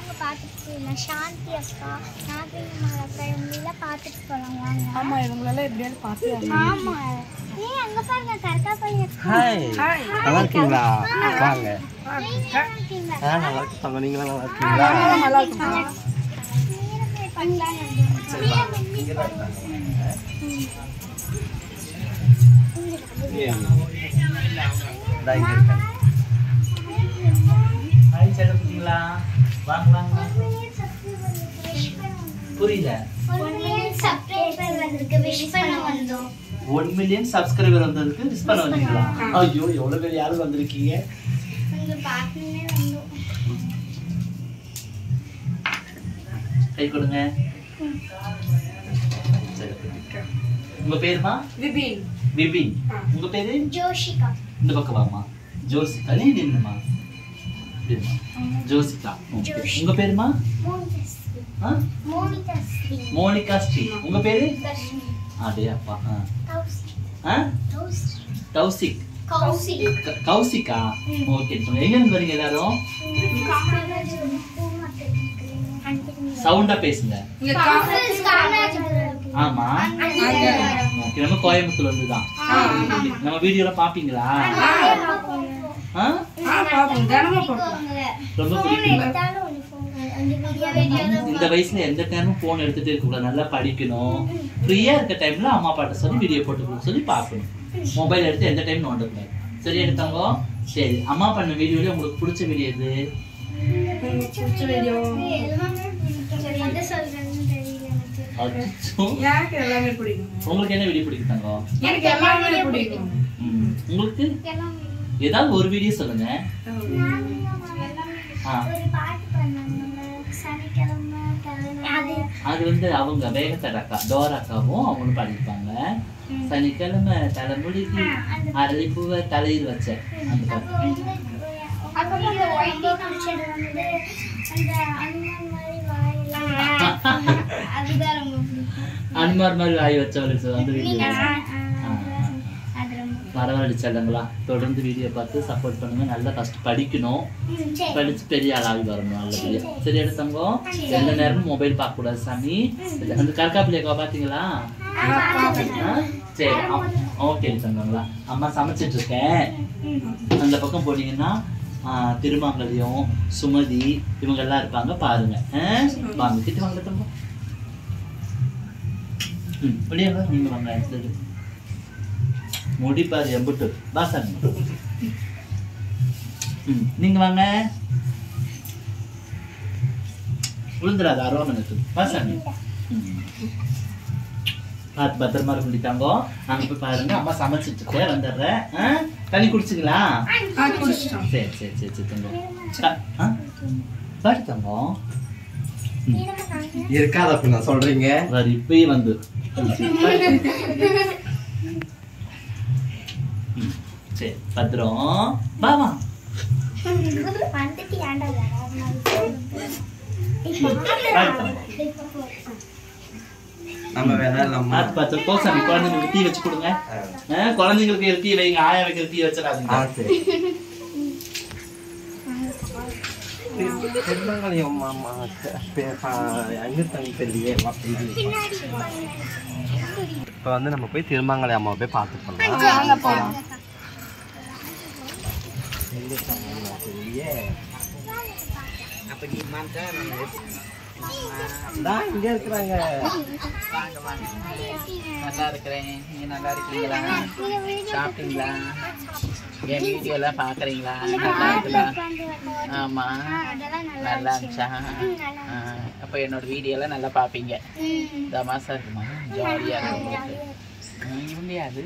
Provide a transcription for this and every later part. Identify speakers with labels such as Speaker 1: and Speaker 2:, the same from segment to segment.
Speaker 1: அவங்க பார்த்துட்டு போயிடலாம் சாந்தி அக்கா நாகரிகமால் அக்கா இவங்களெல்லாம் பார்த்துட்டு போகலாம் வாங்க
Speaker 2: ஆமா இவங்களெல்லாம் எப்படியாவது பார்த்து
Speaker 1: ஆமா ஏய் அங்க பாருங்க கற்காப்பள்ளி அக்கா
Speaker 3: ஹாய்
Speaker 2: ஹாய்
Speaker 3: நல்லா இருக்கீங்களா வாங்க
Speaker 1: நீங்க நல்லா இருக்கீங்களா
Speaker 3: ஆ நல்லா இருக்கீங்க நீங்களும் நல்லா இருக்கீங்களா
Speaker 2: நல்லா இருக்கும்
Speaker 1: நீங்க பண்ணலாம்
Speaker 3: இந்தா இங்க இருக்கேன்.
Speaker 4: ஹாய் செல்லக்குட்டிங்களா வாங்க வாங்க புரியல
Speaker 1: சப்ஸ்கிரைபர் வந்திருக்கு விஷ் பண்ண வந்தோம்
Speaker 4: ஒன் மில்லியன் சப்ஸ்கிரைபர் வந்ததுக்கு மிஸ் பண்ண வந்தீங்களா ஐயோ எவ்வளவு பேர் யாரும் வந்திருக்கீங்க
Speaker 1: உங்களை பார்க்கணுமே வந்தோம்
Speaker 4: கை கொடுங்க செல்லக்குட்டி. உங்க பேருமா
Speaker 2: விபின்
Speaker 4: விபின் உங்க பேரு
Speaker 1: ஜோஷிகா
Speaker 4: இந்த பக்கம் வாமா ஜோசிகா நீ நின்னுமா இப்படிமா. ஜோசிகா Okay.
Speaker 1: ஜோஷிகா.
Speaker 4: உங்க பேருமா
Speaker 1: மோனிகா ஸ்ரீ
Speaker 4: ஆ?
Speaker 1: மோனிகா ஸ்ரீ
Speaker 4: மோனிகா ஸ்ரீ உங்க பேரு
Speaker 1: தர்ஷினி
Speaker 4: அடே அப்பா ஆ.
Speaker 1: கௌசி
Speaker 4: ஆ?
Speaker 1: கௌசி
Speaker 4: தௌசிக்
Speaker 1: கௌசி
Speaker 4: க- கௌசிகா ஓகே எங்க இருந்து வரீங்க எல்லாரும் சவுண்டா பேசுங்க
Speaker 2: இங்க கா-
Speaker 4: ஆமா ஓகே நம்ம கோயம்புத்தூர்ல இருந்து தான் நம்ம வீடியோல பாப்பீங்களா ஆ?
Speaker 2: ஆ பாப்போம் தினமும் பாப்போம்
Speaker 4: ரொம்ப பிடிக்கும் இந்த வயசுல எந்த டைமும் போன் எடுத்துட்டு இருக்க கூடாது நல்லா படிக்கணும் ஃப்ரீயா இருக்க டைம்ல அம்மா அப்பாட்ட சொல்லி வீடியோ போட்டு கொடுக்க சொல்லி பார்க்கணும் மொபைல் எடுத்து எந்த டைம் நோண்டக்கூடாது சரி எடுத்தாங்க சரி அம்மா பண்ண வீடியோல உங்களுக்கு பிடிச்ச வீடியோ எது
Speaker 2: உங்களுக்கு பிடிச்ச வீடியோ
Speaker 4: அச்சோ.
Speaker 2: எனக்கு எல்லாமே பிடிக்கும்
Speaker 4: உங்களுக்கு என்ன வீடியோ பிடிக்கும் தங்கம்
Speaker 2: எனக்கு எல்லாமே பிடிக்கும்
Speaker 4: ம், உங்களுக்கு ஏதாவது ஒரு வீடியோ சொல்லுங்க ஆ
Speaker 1: ஒரு பாட்டு பண்ணாங்க சனிக்கிழமை கிழமை
Speaker 4: அது வந்து அவங்க வேகத்தடக்கா டோராக்காவும் அவங்களும் பாடியிருப்பாங்க சனிக்கிழமை தலைமுடிக்கு அரளிப்பூவை தலையில் வச்ச அந்த பாட்டு
Speaker 1: அப்புறம் இந்த ஒயிட் டீ குடிச்சது வந்து அந்த அண்ணன் மாதிரி வாயெல்லாம் அதுதான் ரொம்ப பிடிக்கும்
Speaker 4: அனுமார் மாதிரி வாய் வச்சவளுக்கு அந்த வீடியோ
Speaker 1: நீங்க ஆ, ஆ, அது ரொம்ப
Speaker 4: பரவாயில்ல செல்லங்களா தொடர்ந்து வீடியோ பார்த்து சப்போர்ட் பண்ணுங்க நல்லா ஃபர்ஸ்ட் படிக்கணும்
Speaker 1: ம், சரி
Speaker 4: படிச்சு பெரிய ஆளாகி வரணும் நல்லபடியா சரி எடுத்தவங்க எந்த நேரமும் மொபைல் பார்க்க கூடாது சாமி அந்த கற்காப்பிள்ளையக்கா பாத்தீங்களா ஆ? சரி ஓகே தங்கங்களா அம்மா சமைச்சிட்டு இருக்கேன் அந்த பக்கம் போனீங்கன்னா ஆ, திருமாங்கல்யம் சுமதி இவங்க எல்லாம் இருப்பாங்க பாருங்க ஆ? வாங்க கிட்ட வாங்க தம்பா ம் வெளியே வா நீங்க வாங்க சரி முடிப்பாரு எம்புட்டு வா சாமி ம் நீங்க வாங்க விழுந்துடாது அரோமனுக்கு வா சாமி ம். பார்த்து பத்திரமா இருக்க முடித்தாங்க அங்க போய் பாருங்க அம்மா சமைச்சிட்டு இருக்கேன் வந்துடுறேன் ஆ? தண்ணி குடிச்சிங்களா
Speaker 2: ஆ குடிச்சிட்டோம்
Speaker 4: சரி சரி சரி சரி தங்கம் ஆ? பாரு தங்கம்
Speaker 3: இருக்காத அப்படின்னா சொல்றீங்க
Speaker 4: வரு இப்பயே வந்து ம், சரி பத்திரம் வா வா
Speaker 1: வந்துட்டு ஏன்டா வராது
Speaker 4: பாரு தங்கம்
Speaker 3: நம்ம வேற இல்லாம
Speaker 4: பார்த்து பார்த்து போ சாமி குழந்தைங்களுக்கு டீ வச்சு கொடுங்க ஆ, குழந்தைங்களுக்கு டீ வைங்க ஆயா வைக்கிற டீ
Speaker 3: ஆ
Speaker 4: வச்சிடாதீங்க
Speaker 3: சரி திருமங்கலம் மாமா எங்க தங்கி தெரியலையே இப்போ வந்து நம்ம போய் திருமங்கலை அம்மாவை போய் பார்த்து போகலாம்
Speaker 2: வாங்க போலாம்
Speaker 3: எங்க தங்கி தெரியலையே தான் இங்க இருக்கிறாங்க
Speaker 5: நல்லா இருக்கிறேன் நீங்க நல்லா இருக்கீங்களா சாப்பிட்டீங்களா என் வீடியோ எல்லாம் பாக்குறீங்களா நல்லா இருக்குதா ஆமா நல்லா இருந்துச்சா ஆ, அப்ப என்னோட வீடியோ எல்லாம் நல்லா பாப்பீங்க தமாசா இருக்குமா ஜாலியா இருக்கும் உங்களுக்கு ஆ, இவங்க அது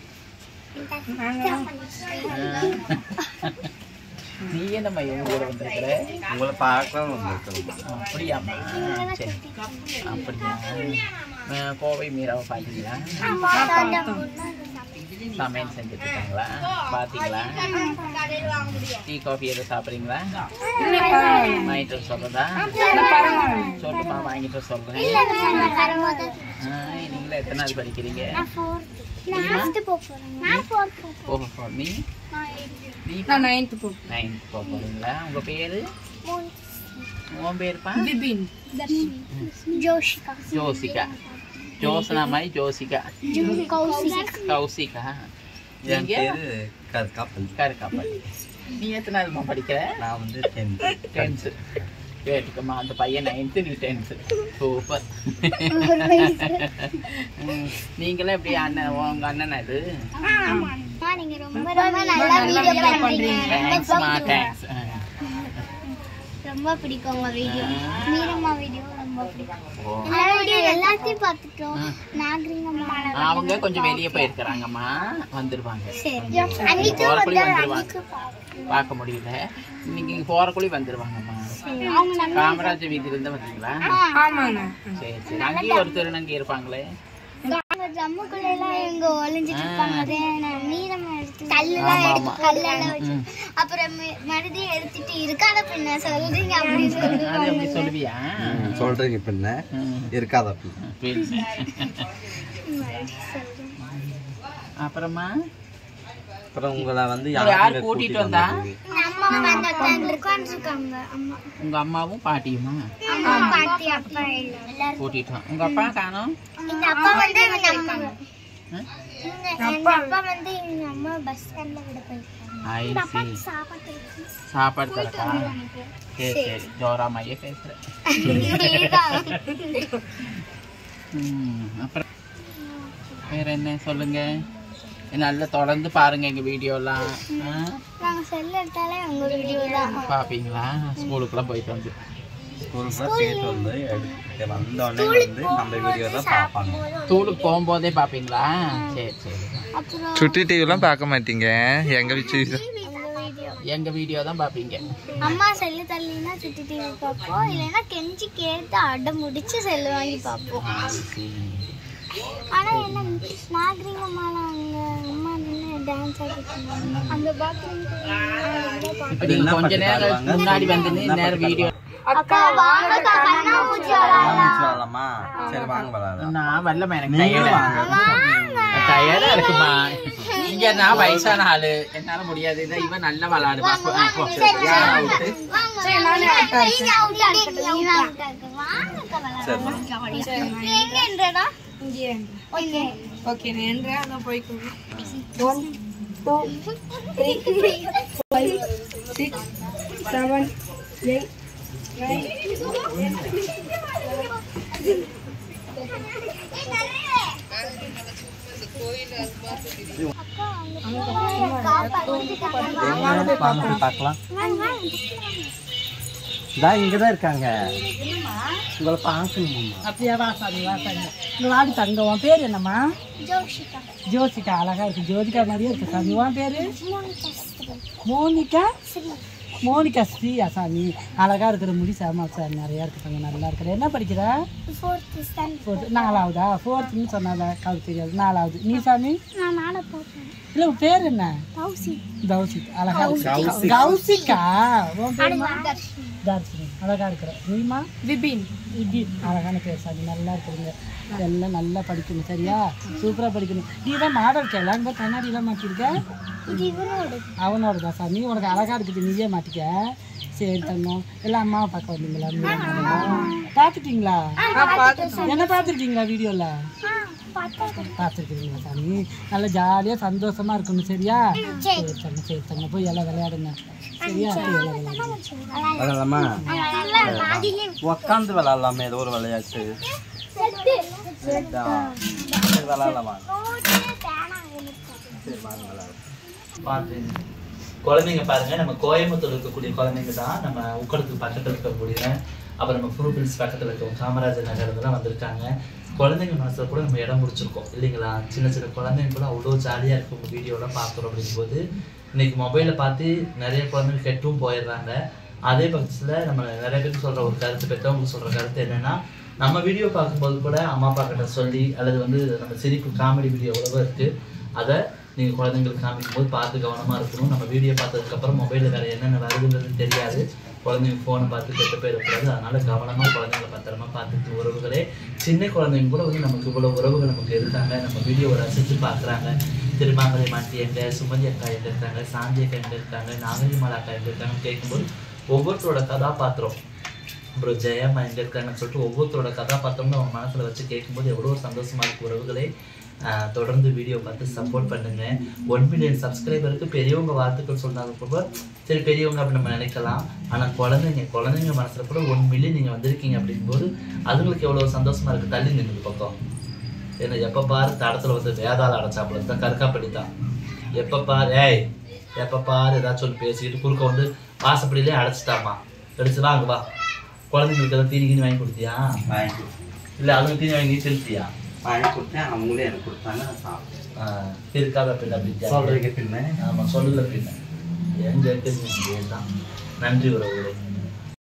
Speaker 5: நீ என்னம்மா இவங்க கூட வந்திருக்கிற
Speaker 3: உங்களை பார்க்கலாம் வந்திருக்கோம்
Speaker 5: அப்படியாம்மா சரி அப்படியா ஆ, கோவை மீராவை பார்த்தீங்களா சமையல் செஞ்சுட்டு இருக்காங்களா பார்த்தீங்களா டீ காஃபி எதுவும் சாப்பிட்றீங்களா வாங்கிட்டு வர சொல்றதா சொல்லுமா வாங்கிட்டு வர சொல்றேன் ஆ, நீங்களே எத்தனாவது படிக்கிறீங்க ஓஹோ நீ நீ
Speaker 2: நான் நைன்த்து போ
Speaker 5: நைன்த் போக போறீங்களா உங்க பேரு உன் பேருப்பா
Speaker 2: விபின்
Speaker 1: ஜோஷிகா
Speaker 5: ஜோசிகா ஜோசனா மாதிரி ஜோசிகா
Speaker 1: கௌசிக்
Speaker 5: கௌசிகா
Speaker 3: என்
Speaker 5: நீங்க
Speaker 3: பேரு கற்காப்பல்
Speaker 5: கருக்காப்பள்ளி நீ எத்தனாவதுமா படிக்கிற
Speaker 3: நான் வந்து டென்த்
Speaker 5: டென்த்து கேட்டுக்கம்மா அந்த பையன் நைன்த்து நீ டென்த்து சூப்பர் நீங்களும் எப்படி அண்ணன் உங்க அண்ணன் இது
Speaker 1: நீங்க ரொம்ப ரொம்ப நல்லா வீடியோ பண்றீங்க
Speaker 5: தேங்க்ஸ்மா தேங்க்ஸ்
Speaker 1: ரொம்ப பிடிக்கும் உங்க வீடியோ மீரம்மா வீடியோ ரொம்ப பிடிக்கும்
Speaker 5: ஓ
Speaker 1: எல்லா வீடியோ எல்லாத்தையும் பார்த்துட்டோம் நாகரிகமா
Speaker 5: அவங்க கொஞ்சம் வெளியே போயிருக்கிறாங்கம்மா வந்துருவாங்க
Speaker 1: சரி அன்னைக்கு
Speaker 5: போறக்குள்ளே
Speaker 1: வந்து
Speaker 5: வந்துருவாங்க
Speaker 1: அன்னைக்கு பார்ப்போம்.
Speaker 5: பார்க்க முடியல இன்னைக்கு இங்க போறக்குள்ளே வந்துருவாங்கம்மா
Speaker 1: சரி, அவங்க நம்ம
Speaker 5: காமராஜ் வீதியில இருந்து வந்தீங்களா
Speaker 2: ஆமாண்ணா
Speaker 5: சரி சரி அங்கேயும் ஒருத்தர் அங்கே இருப்பாங்களே
Speaker 1: அவங்க ஜம்முக்குள்ள எல்லாம் எங்க ஒளிஞ்சிட்டு இருப்பாங்க அதே நான் மீனம் எடுத்து கல்லாம்
Speaker 5: ஆமா,
Speaker 1: எடுத்து
Speaker 5: ஆமா.
Speaker 1: கல்லெல்லாம் வச்சு அப்புறம் ம- மறுபடியும் எடுத்துட்டு இருக்காத பின்ன சொல்றீங்க அப்படி
Speaker 5: அது
Speaker 1: சொல்லுவாங்க
Speaker 5: எப்படி சொல்லுவியா
Speaker 3: சொல்றீங்க பின்ன
Speaker 5: ம்.
Speaker 3: இருக்காத
Speaker 5: சரி. அப்புறமா
Speaker 3: அப்புறம் உங்களை வந்து
Speaker 5: உங்களை யார்
Speaker 3: யார்
Speaker 5: கூட்டிட்டு வந்தா?
Speaker 1: அம்மா வந்து உட்கார்ந்து உட்காந்துருக்காங்க அம்மா
Speaker 5: உங்க அம்மாவும் பாட்டியுமா
Speaker 1: அம்மா பாட்டி அப்பா எல்லாம் எல்லாரும்
Speaker 5: கூட்டிட்டோம் உங்க அப்பா காணோம்
Speaker 1: எங்க அப்பா வந்து எங்க அம்மா
Speaker 5: ம்?
Speaker 1: எங்க எங்க அப்பா வந்து எங்க அம்மா பஸ் ஸ்டாண்ட்ல விட போயிருக்காங்க
Speaker 5: ஐ சி
Speaker 1: சாப்பாடு
Speaker 5: சாப்பாடு தரக்கா சரி சரி ஜோராமையே பேசுறேன் ம், அப்புறம் வேற என்ன சொல்லுங்க நல்லா தொடர்ந்து பாருங்க எங்க வீடியோலாம் ஆ?
Speaker 1: நாங்க செல் எடுத்தாலே உங்க வீடியோ தான்
Speaker 5: பாப்பீங்களா ஸ்கூலுக்குலாம் போயிட்டு வந்து
Speaker 3: ஸ்கூலுக்குலாம் போயிட்டு வந்து எடுத்து வந்தோடனே வந்து நம்ம வீடியோ தான் பார்ப்பாங்க
Speaker 5: ஸ்கூலுக்கு போகும்போதே பாப்பீங்களா சரி சரி
Speaker 1: அப்புறம்
Speaker 6: சுட்டி டிவிலாம் பார்க்க மாட்டீங்க எங்க வச்சு
Speaker 1: உங்க வீடியோ
Speaker 5: எங்க வீடியோ தான் பாப்பீங்க
Speaker 1: அம்மா செல்லு தள்ளினா சுத்தி டிவி பார்ப்போம் இல்லைன்னா கெஞ்சி கேட்டு அடம் முடிச்சு செல்லு வாங்கி பார்ப்போம் ஆனா என்ன நாகரிகமான அவங்க அம்மா நின்று டான்ஸ் ஆடிட்டு இருந்தாங்க அந்த பாத்ரூம்
Speaker 5: இப்ப நீங்க கொஞ்ச நேரம் முன்னாடி வந்து நேரம் வீடியோ
Speaker 1: அக்கா வாங்க கண்ணாமூச்சி விளையாடலாம்
Speaker 3: விளாடலாமா சரி வாங்க விளாடலாம்
Speaker 5: நான் வரலமா எனக்கு
Speaker 3: நீங்களும்
Speaker 5: டயர்டா
Speaker 3: வாங்க
Speaker 5: டயர்டா இருக்குமா இங்க நான் வயசான ஆளு என்னால முடியாது இதை இவன் நல்லா விளாடுவா போ, ஆ, போ. யாரை விட்டு?
Speaker 1: எங்க என்றடா
Speaker 2: இங்கே
Speaker 1: ஓகே
Speaker 2: ஓகே நான் என்றேன் அதான் போய்க்கோங்க one two three five six seven eight nine
Speaker 3: எங்க வாங்க போய் பார்க்கலாம் இதா இங்க தான் இருக்காங்க உங்களை பார்க்கணுமா
Speaker 7: அப்படியே வா சாமி வா சாமி இங்க வாடி தங்க உன் பேர் என்னம்மா
Speaker 1: ஜோஷிகா
Speaker 7: ஜோசிகா அழகா இருக்கு ஜோதிகா மாதிரியே இருக்கு சாமி உன் பேரு மோனிகா மோனிகா ஸ்ரீயா சாமி அழகா இருக்கிற முடி சாமா சார் நிறையா இருக்கு சாமி நல்லா இருக்கிற என்ன படிக்கிற
Speaker 1: ஃபோர்த் ஸ்டாண்டர்ட்
Speaker 7: ஃபோர்த்து நாலாவதா ஃபோர்த்துன்னு சொன்னால கவுது தெரியாது நாலாவது நீ சாமி
Speaker 1: நான் நாளை போட்டேன்
Speaker 7: இல்லை உன் பேர் என்ன
Speaker 1: தௌசி
Speaker 7: கௌசிக் அழகா இருக்கு கௌசிக்கா உன் பேருமா தர்ஷினி அழகா இருக்கிற நீமா
Speaker 2: விபின்
Speaker 7: இப்படி அழகான பேர் சாமி நல்லா இருக்குதுங்க எல்லாம் நல்லா படிக்கணும் சரியா சூப்பராக படிக்கணும் நீ தான் மாடல் கேளா இந்த கண்ணாடிலாம் மாட்டிருக்க
Speaker 1: இது இவரோட
Speaker 7: அவனோட தான் சாமி உனக்கு அழகா இருக்குது நீயே மாட்டிக்க சரி தங்கம் எல்லாம் அம்மாவை பார்க்க வந்தீங்களா பார்த்துட்டீங்களா என்ன பார்த்துருக்கீங்களா வீடியோவில் பார்த்துருக்கீங்களா சாமி நல்லா ஜாலியாக சந்தோஷமா இருக்கணும் சரியா சரி தங்க சரி தங்க போய் எல்லாம் விளையாடுங்க சரியா போய் எல்லாம் விளையாடுங்க
Speaker 3: விளாடலாமா
Speaker 1: பாதியிலே
Speaker 3: உக்காந்து விளாடலாமே ஏதோ ஒரு விளையாட்டு சரிதா. சரி விளாடலாமா சரி வாங்க விளாடலாம்
Speaker 4: பார்த்து குழந்தைங்க பாருங்க நம்ம கோயம்புத்தூர் இருக்கக்கூடிய குழந்தைங்க தான் நம்ம உக்கடத்துக்கு பக்கத்தில் இருக்கக்கூடிய அப்புறம் நம்ம ஃபுரூபில்ஸ் பக்கத்தில் இருக்க காமராஜர் நகர் இதெல்லாம் வந்திருக்காங்க குழந்தைங்க மனசுல கூட நம்ம இடம் முடிச்சிருக்கோம் இல்லைங்களா சின்ன சின்ன குழந்தைங்க கூட அவ்வளோ ஜாலியாக இருக்கும் உங்கள் வீடியோலாம் பார்க்குறோம் அப்படிங்கும்போது இன்னைக்கு மொபைலை பார்த்து நிறைய குழந்தைங்க கெட்டும் போயிடுறாங்க அதே பட்சத்தில் நம்ம நிறைய பேருக்கு சொல்கிற ஒரு கருத்து பெற்றவங்களுக்கு சொல்கிற கருத்து என்னன்னா நம்ம வீடியோ பார்க்கும்போது கூட அம்மா அப்பா கிட்ட சொல்லி அல்லது வந்து நம்ம சிரிப்பு காமெடி வீடியோ எவ்வளவோ இருக்குது அதை நீங்கள் குழந்தைங்களுக்கு காமிக்கும் போது பார்த்து கவனமாக இருக்கணும் நம்ம வீடியோ பார்த்ததுக்கப்புறம் மொபைலில் வேறு என்னென்ன வருதுங்கிறது தெரியாது குழந்தைங்க ஃபோனை பார்த்து கெட்ட போயிடக்கூடாது அதனால கவனமாக குழந்தைங்களை பத்திரமா பார்த்துட்டு உறவுகளே சின்ன குழந்தைங்க கூட வந்து நமக்கு இவ்வளோ உறவுகள் நமக்கு இருக்காங்க நம்ம வீடியோவை ரசித்து பார்க்குறாங்க திருமாங்கலை மாட்டி எங்க சுமதி அக்கா எங்க இருக்காங்க சாந்தி அக்கா எங்க இருக்காங்க நாகரிமாலா அக்கா எங்க இருக்காங்கன்னு கேட்கும்போது ஒவ்வொருத்தரோட கதாபாத்திரம் அப்புறம் ஜெயம்மா எங்கே இருக்காங்கன்னு சொல்லிட்டு ஒவ்வொருத்தரோட கதாபாத்திரமும் அவங்க மனசில் வச்சு கேட்கும்போது எவ்வளோ ஒரு சந்தோஷமா இருக்கு உறவுகளே ஆஹ் தொடர்ந்து வீடியோ பார்த்து சப்போர்ட் பண்ணுங்க ஒன் மில்லியன் சப்ஸ்கிரைபருக்கு பெரியவங்க வாழ்த்துக்கள் சொன்னாங்க கூட சரி பெரியவங்க அப்படி நம்ம நினைக்கலாம் ஆனால் குழந்தைங்க குழந்தைங்க மனசுல கூட ஒன் மில்லியன் நீங்கள் வந்திருக்கீங்க அப்படிங்கும்போது அதுங்களுக்கு எவ்வளோ சந்தோஷமா இருக்கு தள்ளி நின்று பக்கம் ஏன்னா எப்போ பாரு தடத்துல வந்து வேதாள அடைச்சாப்புல தான் கற்காப்படி தான் எப்போ பாரு ஏய் எப்போ பாரு ஏதாச்சும் ஒன்று பேசிக்கிட்டு குறுக்க வந்து வாசப்படியிலே அடைச்சிட்டாமா அடிச்சு வா அங்க வா குழந்தைங்களுக்கு எதாவது தீனி கீனி வாங்கி கொடுத்தியா
Speaker 3: வாங்கி கொடு-
Speaker 4: இல்லை அதுங்க தீனி வாங்கி செலுத்தியா
Speaker 3: வாங்கி கொடுத்தேன் அவங்களே எனக்கு கொடுத்தாங்க நான் சாப்பிட்டேன்
Speaker 4: இருக்காத பின்ன அப்படி
Speaker 3: சொல்றீங்க பின்ன
Speaker 4: ஆமாம் சொல்லல பின்ன எங்க இருக்குது தான் நன்றி உறவுகளே